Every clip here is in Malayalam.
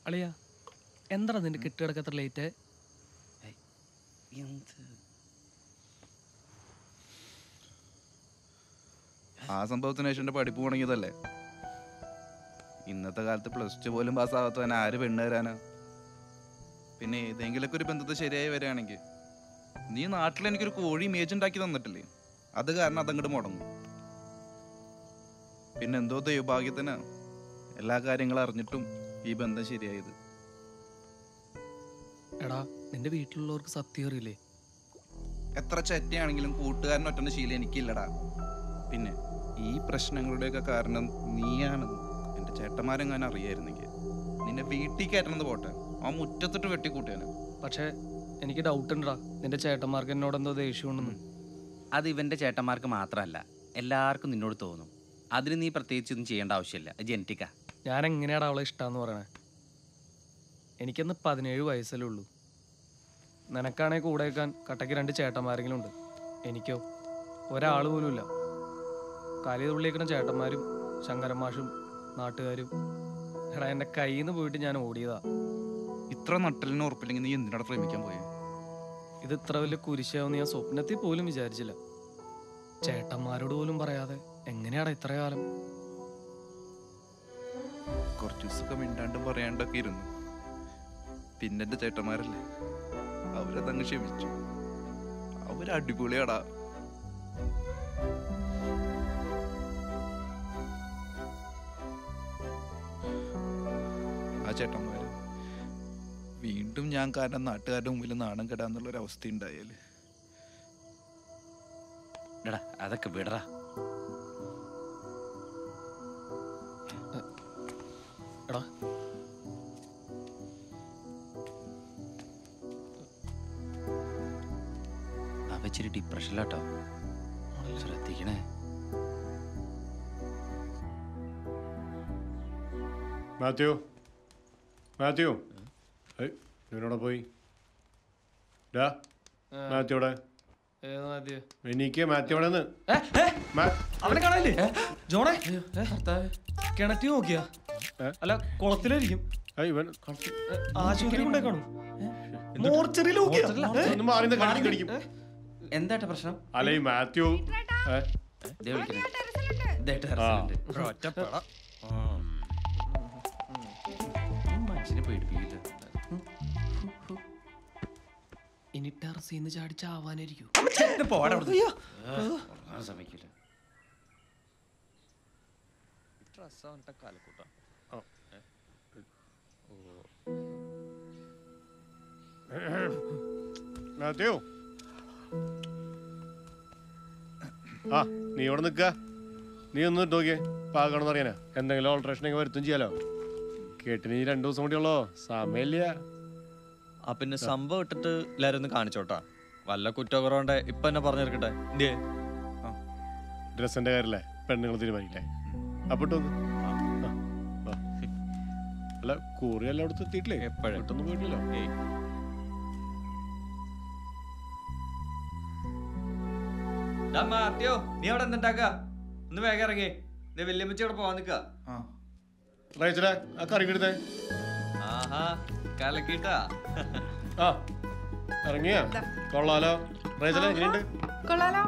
അളിയ എന്താ നിന്റെ കെട്ടിടക്ക് എത്ര ലേറ്റ് എന്ത് ആ സംഭവത്തിന് ശേഷം എൻ്റെ പഠിപ്പ് തുടങ്ങിയതല്ലേ ഇന്നത്തെ കാലത്ത് പ്ലസ് ടു പോലും പാസ്സാവാത്തവൻ ആര് പെണ്ണ് തരാനാ പിന്നെ ഏതെങ്കിലുമൊക്കെ ഒരു ബന്ധത്തെ ശരിയായി വരികയാണെങ്കിൽ നീ നാട്ടിൽ എനിക്കൊരു കോഴി ഇമേജ് ഉണ്ടാക്കി തന്നിട്ടില്ലേ അത് കാരണം അതങ്ങോട്ട് മുടങ്ങും പിന്നെ എന്തോ ദൈവഭാഗ്യത്തിന് എല്ലാ കാര്യങ്ങളും അറിഞ്ഞിട്ടും ഈ ബന്ധം ശരിയായത് എടാ നിന്റെ വീട്ടിലുള്ളവർക്ക് സത്യം അറിയില്ലേ എത്ര ചെറ്റയാണെങ്കിലും കൂട്ടുകാരൻ ഒറ്റന്റെ ശീലം എനിക്കില്ലടാ പിന്നെ ഈ പ്രശ്നങ്ങളുടെയൊക്കെ കാരണം നീയാണ് എൻ്റെ ചേട്ടന്മാരെങ്ങാനും അറിയായിരുന്നെങ്കിൽ നിന്നെ വീട്ടിൽ കയറ്റണമെന്ന് പോട്ടെ ആ മുറ്റത്തിട്ട് വെട്ടിക്കൂട്ടിയാന് പക്ഷേ എനിക്ക് ഡൗട്ട് ഉണ്ടടാ നിന്റെ ചേട്ടന്മാർക്ക് എന്നോട് എന്തോ ദേഷ്യമുണ്ടെന്ന് അത് ഇവന്റെ ചേട്ടന്മാർക്ക് മാത്രമല്ല എല്ലാവർക്കും നിന്നോട് തോന്നും അതിന് നീ പ്രത്യേകിച്ച് ഒന്നും ചെയ്യേണ്ട ആവശ്യമില്ല ജനറ്റിക്കാ ഞാൻ എങ്ങനെയാടാ അവളെ ഇഷ്ടാന്ന് പറയണേ എനിക്കന്ന് പതിനേഴ് വയസ്സല്ലേ ഉള്ളൂ നിനക്കാണെ കൂടെ വെക്കാൻ കട്ടയ്ക്ക് രണ്ട് ചേട്ടന്മാരെങ്കിലും ഉണ്ട് എനിക്കോ ഒരാൾ പോലും ഇല്ല കലി തുള്ളിയേക്കണ ചേട്ടന്മാരും ശങ്കരമാഷും നാട്ടുകാരും എടാ എൻ്റെ കയ്യിൽ നിന്ന് പോയിട്ട് ഞാൻ ഓടിയതാ ഇത്ര നട്ടലിന് ഉറപ്പില്ലെങ്കിൽ നീ എന്തിനാണ് പ്രേമിക്കാൻ പോയത് ഇത് ഇത്ര വലിയ കുരിശാവെന്ന് ഞാൻ സ്വപ്നത്തിൽ പോലും വിചാരിച്ചില്ല ചേട്ടന്മാരോട് പോലും പറയാതെ എങ്ങനെയാടാ ഇത്ര കാലം കുറച്ച് ദിവസമൊക്കെ മിണ്ടാണ്ടും പറയാണ്ടൊക്കെ ഇരുന്നു പിന്നെ എൻ്റെ ചേട്ടന്മാരല്ലേ അവരതങ്ങ് ക്ഷമിച്ചു അവരടിപൊളിയാടാ ആ ചേട്ടന്മാര് വീണ്ടും ഞാൻ കാരണം നാട്ടുകാരുടെ മുമ്പിൽ നാണം കെടാന്നുള്ളൊരു അവസ്ഥ ഉണ്ടായാല് എടാ അതൊക്കെ വിടറാ എടാ അവ ഇച്ചിരി ഡിപ്രഷനിലാട്ടോ ശ്രദ്ധിക്കണേ മാത്യു മാത്യു ഏയ് ഇവനോടെ പോയി ഡാ മാത്യുവിടെ ഏത് മതിയോ എനിക്ക് മാത്യുവിടെ അവനെ കാണാനില്ലേ ജോണേ കിണറ്റി നോക്കിയാ അല്ല കുളത്തിലായിരിക്കും ഇവൻ ഏ, ആശുപത്രി കൊണ്ടേ കാണും മോർച്ചറിയിൽ നോക്കിയാ ഏ? ഒന്ന് മാറി നിന്ന് കടിക്കും കടിക്കും എന്താ പ്രശ്നം അല്ല ഈ മാത്യു ഏ? ദേ വിളിക്കണേ. ദേ ആ. ടെറസിലുണ്ട്. ഈ മനുഷ്യനെ പേടിപ്പിക്കില്ല ഇനി ടെറസിൽ നിന്ന് ചാടി ചാവാനായിരിക്കും പോടാ അവിടുന്ന്. ആ, ഉറങ്ങാൻ സമ്മതിക്കില്ല മാത്യു ആ നീ ഇവിടെ നിക്ക നീ ഒന്ന് ഇട്ട് നോക്കിയേ പാകണമെന്ന് അറിയാനാ എന്തെങ്കിലും ഓൾട്രേഷൻ ഒക്കെ വരുത്തും ചെയ്യാലോ കേട്ടിന് ഈ രണ്ടു ദിവസം കൂടിയുള്ളോ സമയമില്ല ആ പിന്നെ സംഭവം ഇട്ടിട്ട് എല്ലാരും ഒന്ന് കാണിച്ചോട്ടാ വല്ല കുറ്റക്കുറവുണ്ടെ ഇപ്പൊ എന്നെ പറഞ്ഞെടുക്കട്ടെ ഇന്ത്യ ഡ്രസ്സിന്റെ കാര്യല്ലേ പെണ്ണുങ്ങൾ തീരുമാനിക്കില്ലേ അപ്പൊ ഇട്ട് നോക്ക്. ആ, ആ. അല്ല കൂറി എല്ലായിടത്തും എത്തിയിട്ടില്ലേ എപ്പോഴും പെട്ടെന്ന് പോയിട്ടില്ലല്ലോ ഏയ് ഡാ മാത്യോ നീ അവിടെ എന്തുണ്ടാക്ക ഒന്ന് വേഗം ഇറങ്ങി ദേ വല്യമ്മച്ചി അവിടെ പോവാൻ നിക്ക റേച്ചലെ ആ കറി എടുത്തേ ആഹാ കലക്കിട്ടാ ആ ഇറങ്ങിയ കൊള്ളാലോ റേച്ചലെ എങ്ങനെയുണ്ട് കൊള്ളാലോ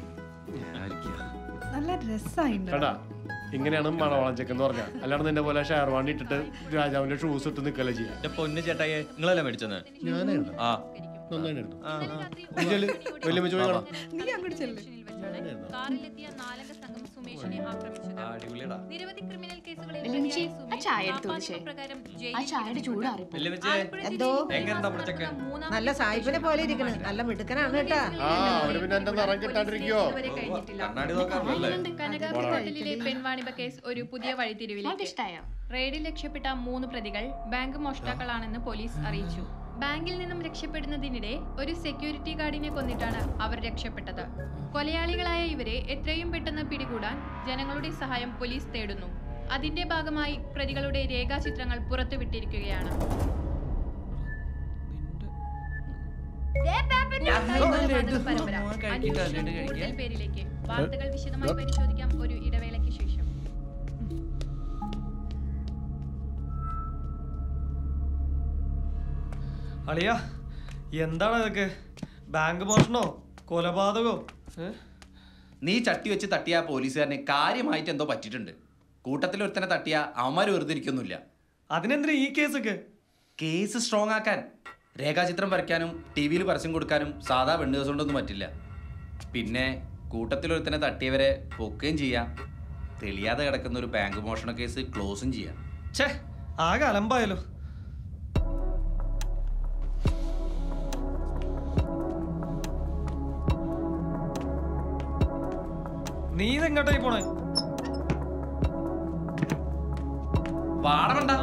നല്ല രസമായിട്ടുണ്ട് കണ്ടാ ഇങ്ങനെയാണ് മണവളം ചെക്ക് എന്ന് പറഞ്ഞാൽ അല്ലാണ്ട് നിന്റെ പോലെ ഷെയർവാണി ഇട്ടിട്ട് രാജാവിന്റെ ഷൂസ് ഇട്ട് നിക്കല്ലേ ചെയ്യാ എന്റെ പൊന്ന് ചേട്ടായി നിങ്ങളല്ലേ മേടിച്ചെന്ന് ഞാനായിരുന്നു ആ നന്നായിരുന്നു ആ, നീ ചെല്ല് വലിയ മെച്ചു പോയി കാണാം നീ അങ്ങോട്ട് ചെല്ല് കാറിലെത്തിയ നാലംഗ സംഘം സുമേഷിനെ ആക്രമിച്ചത് ആ, അടിപൊളിയാടാ നിരവധി ക്രിമിനൽ കേസുകളിൽ വെല്ലുവിളിച്ചേ, പ്രതിയായ ആ സുമേഷ് ചായ എടുത്ത് കാപ്പാട് കുടിച്ചേ. പ്രകാരം ആ ജയിലിൽ ചായയുടെ ചൂടാറിപ്പോ വല്യമ്മച്ചേ ആലപ്പുഴ എന്തോ? ജില്ലയിൽ എങ്ങനെ നമ്മുടെ ചെക്കൻ? നടക്കുന്ന മൂന്നാം നല്ല സായിപ്പിനെ പോലെ ഇരിക്കണ് നല്ല മിടുക്കനാണ് കേട്ടാ ആ അവര് പിന്നെ എന്റെ നിറം കിട്ടാണ്ടിരിക്കോ ഇതുവരെ കഴിഞ്ഞിട്ടില്ല കണ്ണാടി നോക്കാറില്ലേ കനകാഭിഹോട്ടലിലെ പെൺവാണിഭ കേസ് ഒരു പുതിയ വഴിത്തിരിവിലേക്ക് ഇഷ്ടായോ റെയ്ഡിൽ രക്ഷപ്പെട്ട മൂന്ന് പ്രതികൾ ബാങ്ക് മോഷ്ടാക്കളാണെന്ന് പോലീസ് അറിയിച്ചു ബാങ്കിൽ നിന്നും രക്ഷപ്പെടുന്നതിനിടെ ഒരു സെക്യൂരിറ്റി ഗാർഡിനെ കൊന്നിട്ടാണ് അവർ രക്ഷപ്പെട്ടത് കൊലയാളികളായ ഇവരെ എത്രയും പെട്ടെന്ന് പിടികൂടാൻ ജനങ്ങളുടെ സഹായം പോലീസ് തേടുന്നു അതിന്റെ ഭാഗമായി പ്രതികളുടെ രേഖാചിത്രങ്ങൾ പുറത്തുവിട്ടിരിക്കുകയാണ് കൊലപാതക പരമ്പര. അന്വേഷണം കൂടുതൽ പേരിലേക്ക് വാർത്തകൾ വിശദമായി പരിശോധിക്കാം ഒരു ഇടവേളയ്ക്ക് ശേഷം അളിയ എന്താണ് അതൊക്കെ ബാങ്ക് മോഷണോ കൊലപാതകോ ഏ? നീ ചട്ടി വെച്ച് തട്ടിയ ആ പോലീസുകാരന് കാര്യമായിട്ട് എന്തോ പറ്റിയിട്ടുണ്ട് കൂട്ടത്തിൽ ഒരുത്തനെ തട്ടിയ അവന്മാർ വെറുതെ ഇരിക്കൊന്നുമില്ല അതിനെന്തിനാ ഈ കേസൊക്കെ കേസ് സ്ട്രോങ് ആക്കാൻ രേഖാചിത്രം വരയ്ക്കാനും ടി വിയിൽ പരസ്യം കൊടുക്കാനും സാധാ വെണ്ണുകേസ് കൊണ്ടൊന്നും പറ്റില്ല പിന്നെ കൂട്ടത്തിൽ ഒരുത്തനെ തട്ടിയവരെ പൊക്കുകയും ചെയ്യാം തെളിയാതെ കിടക്കുന്ന ഒരു ബാങ്ക് മോഷണ കേസ് ക്ലോസും ചെയ്യാം ഛേ ആകെ അലമ്പായല്ലോ നീ ഇതെങ്ങോട്ടായി പോണേ വാടമണ്ട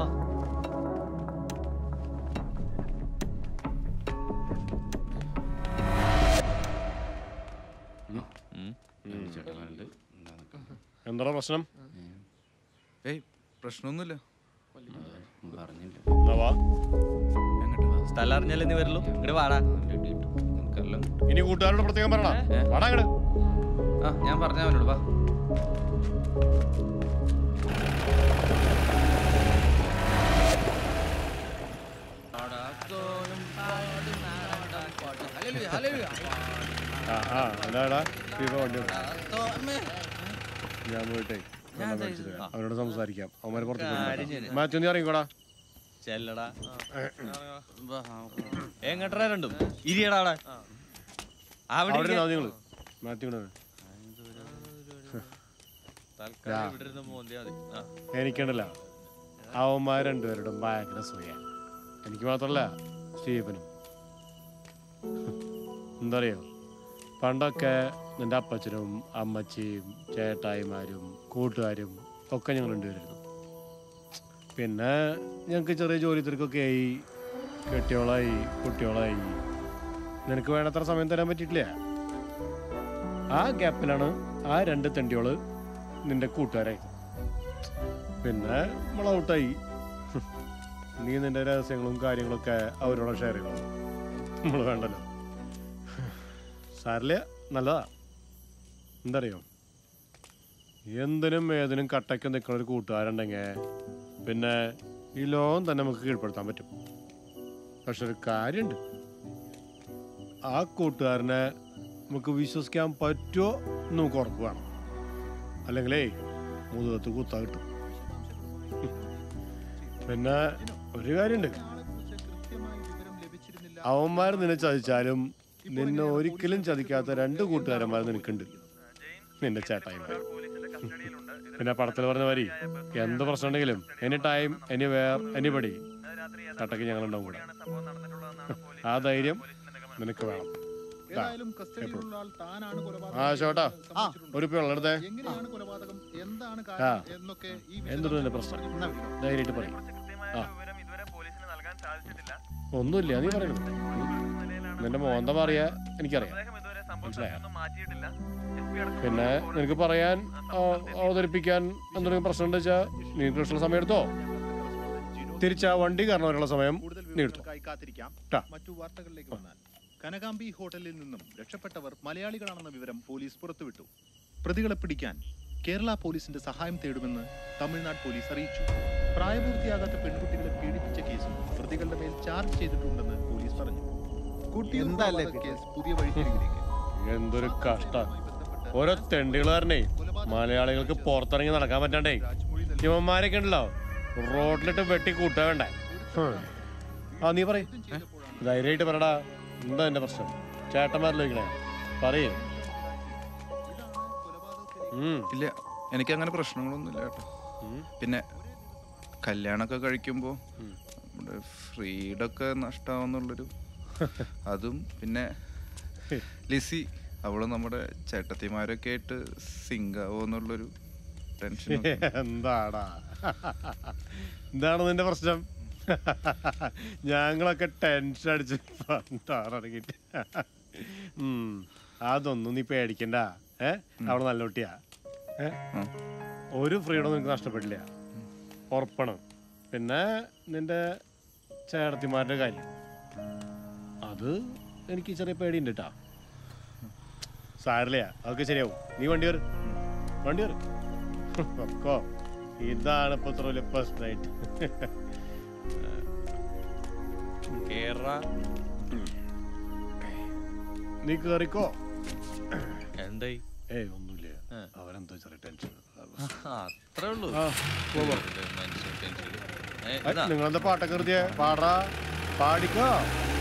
എന്താ പ്രശ്നം ഏയ് പ്രശ്നമൊന്നുമില്ല പറഞ്ഞില്ല എന്നാ വാ സ്ഥലം അറിഞ്ഞാലേ നീ വരുള്ളൂ ഇവിടെ വാടാ നിനക്കെല്ലാം ഇനി കൂട്ടുകാരോട് പ്രത്യേകം പറയണ വാടാ അങ്ങട് ആ ഞാൻ പറഞ്ഞ അവനോട് വാ ആ ആ എന്താടാ ദീപ വണ്ടി എടുക്ക്. ഞാൻ പോയിട്ടേ വെള്ളം മേടിച്ചിട്ട് വരാം. അവനോട് സംസാരിക്കാം അവന്മാര് പുറത്ത് മാത്യു നീ ഇറങ്ങിക്കോടാ ചെല്ലടാ എങ്ങട്ടാ രണ്ടും ഇരിയടാ അവിടെ അവിടെ അവിടെ ഇരിക്ക്. ഇരുന്നാ നിങ്ങള് മാത്യു ഇങ്ങട് വരൂ. തൽക്കാലം ഇവിടെ ഇരുന്ന് മോന്തിയാ മതി ആ. എനിക്കുണ്ടല്ല അവന്മാർ രണ്ടുപേരോടും ഭയങ്കര സൂയ എനിക്ക് മാത്രല്ല സ്റ്റീഫനും എന്താ അറിയോ പണ്ടൊക്കെ നിന്റെ അപ്പച്ചനും അമ്മച്ചിയും ചേട്ടായിമാരും കൂട്ടുകാരും ഒക്കെ ഞങ്ങൾ രണ്ടുപേരായിരുന്നു പിന്നെ ഞങ്ങൾക്ക് ചെറിയ ജോലി തിരക്കൊക്കെ ആയി കെട്ടിയോളായി കുട്ടിയോളായി നിനക്ക് വേണ്ടത്ര സമയം തരാൻ പറ്റിയിട്ടില്ല ആ ഗ്യാപ്പിലാണ് ആ രണ്ട് തെണ്ടിയോള് നിന്റെ കൂട്ടുകാരായി പിന്നെ നമ്മൾ ഔട്ടായി നീ നിന്റെ രഹസ്യങ്ങളും കാര്യങ്ങളൊക്കെ അവരോട് ഷെയർ ചെയ്യണം നമ്മൾ വേണ്ടല്ലോ സാരില്ല നല്ലതാ എന്തറിയോ എന്തിനും ഏതിനും കട്ടയ്ക്ക് നിൽക്കുന്ന ഒരു കൂട്ടുകാരുണ്ടെങ്കിൽ പിന്നെ ഈ ലോകം തന്നെ നമുക്ക് കീഴ്പ്പെടുത്താൻ പറ്റും പക്ഷെ ഒരു കാര്യമുണ്ട് ആ കൂട്ടുകാരനെ നമുക്ക് വിശ്വസിക്കാൻ പറ്റുമോ എന്ന് നമുക്ക് ഉറപ്പ് വേണം അല്ലെങ്കിലേ മുതുകത്ത് കുത്താ കിട്ടും പിന്നെ ഒരു കാര്യമുണ്ട് അവന്മാർ നിന്നെ ചതിച്ചാലും നിന്നെ ഒരിക്കലും ചതിക്കാത്ത രണ്ട് കൂട്ടുകാരന്മാർ നിനക്കുണ്ട് നിന്റെ ചേട്ടായിമാർ പിന്നെ പടത്തിൽ പറഞ്ഞ മാതിരി എന്ത് പ്രശ്നം ഉണ്ടെങ്കിലും any time anywhere anybody കട്ടക്ക് ഞങ്ങളുണ്ടാവും കൂടെ ആ ധൈര്യം നിനക്ക് വേണം ട്ടാ, എപ്പോഴും. ആ ചോട്ടാ ഒരു വെള്ളം എടുത്തേ ആ എന്തുണ്ട് നിന്റെ പ്രശ്നം ധൈര്യമായിട്ട് പറയും ആ ഒന്നുമില്ല നീ പറയണത് നിന്റെ മോന്ത മാറിയ എനിക്കറിയാം മനസ്സിലായോ പിന്നെ നിനക്ക് പറയാൻ ആ, അവതരിപ്പിക്കാൻ എന്തെങ്കിലും പ്രശ്നം ഉണ്ടെന്ന് വെച്ചാൽ നീ കൃഷ്ണ സമയം എടുത്തോ തിരിച്ച് ആ വണ്ടി കാരണവരുള്ള സമയം നീ എടുത്തോ കാത്തിരിക്കാം ട്ടാ. മറ്റു വാർത്തകളിലേക്ക് വന്നാൽ കനകാംബി ഹോട്ടലിൽ നിന്നും രക്ഷപ്പെട്ടവർ മലയാളികളാണെന്ന വിവരം പോലീസ് പുറത്തുവിട്ടു പ്രതികളെ പിടിക്കാൻ കേരള പോലീസിന്റെ സഹായം തേടുമെന്ന് തമിഴ്നാട് പോലീസ് അറിയിച്ചു പ്രായപൂർത്തിയാകാത്ത പെൺകുട്ടികളെ പീഡിപ്പിച്ച കേസും പ്രതികളുടെ മേൽ ചാർജ് ചെയ്തിട്ടുണ്ടെന്ന് പോലീസ് പറഞ്ഞു കുട്ടിയുടെ കൊലപാതക കേസ് പുതിയ വഴിത്തിരിവിലേക്ക് എന്തൊരു കഷ്ട ഓരോ തെണ്ടികളുകാരനെ മലയാളികൾക്ക് പുറത്തിറങ്ങി നടക്കാൻ പറ്റാണ്ടേ ഇവന്മാരൊക്കെ ഉണ്ടല്ലോ റോഡിലിട്ട് വെട്ടി കൂട്ടാ വേണ്ടേ ഹും. ആ നീ പറയ് ധൈര്യമായിട്ട് പറയടാ എന്താ എന്റെ പ്രശ്നം ചേട്ടന്മാരിലേക്കണേ പറയേ ഉം ഇല്ല എനിക്ക് അങ്ങനെ പ്രശ്നങ്ങളൊന്നും ഇല്ല കേട്ടോ ഉം. പിന്നെ കല്യാണമൊക്കെ കഴിക്കുമ്പോൾ നമ്മുടെ ഫ്രീഡൊക്കെ നഷ്ടാവുന്നുള്ളൊരു അതും പിന്നെ ലിസി അവള് നമ്മുടെ ചേട്ടത്തിമാരൊക്കെ ആയിട്ട് സിങ്കാവോ എന്നുള്ളൊരു ടെൻഷൻ എന്താടാ എന്താണ് നിന്റെ പ്രശ്നം ഞങ്ങളൊക്കെ ടെൻഷൻ അടിച്ച് പണ്ടാറടങ്ങിട്ട് ഉം അതൊന്നും നീ പേടിക്കണ്ട ഏ അവള് നല്ല കുട്ടിയാ ഏ ഉം. ഒരു ഫ്രീഡം നിനക്ക് നഷ്ടപ്പെടില്ല ഉറപ്പാണ് പിന്നെ നിന്റെ ചേട്ടത്തിമാരുടെ കാര്യം അത് എനിക്ക് ചെറിയ പേടിയുണ്ട് കേട്ടാ സാരില്ല അതൊക്കെ ശരിയാവും നീ വണ്ടി വരും വണ്ടി വരും ഒക്കോ ഇതാണ് ഇപ്പൊ ഇത്ര വലിയ പ്രശ്നമായിട്ട് കേറ കേറാ നീ കേറിക്കോ എന്തായി ഏയ് ഒന്നുമില്ല ആ. അവനെന്തോ ചെറിയ ടെൻഷൻ അത്രേ ഉള്ളൂ ആ, പോവാ. മനുഷ്യൻ ടെൻഷൻ. ഏ, ഏയ്, ഇതാ. നിങ്ങളെന്താ പാട്ടൊക്കെ നിർത്തിയേ പാടാ പാടിക്കോ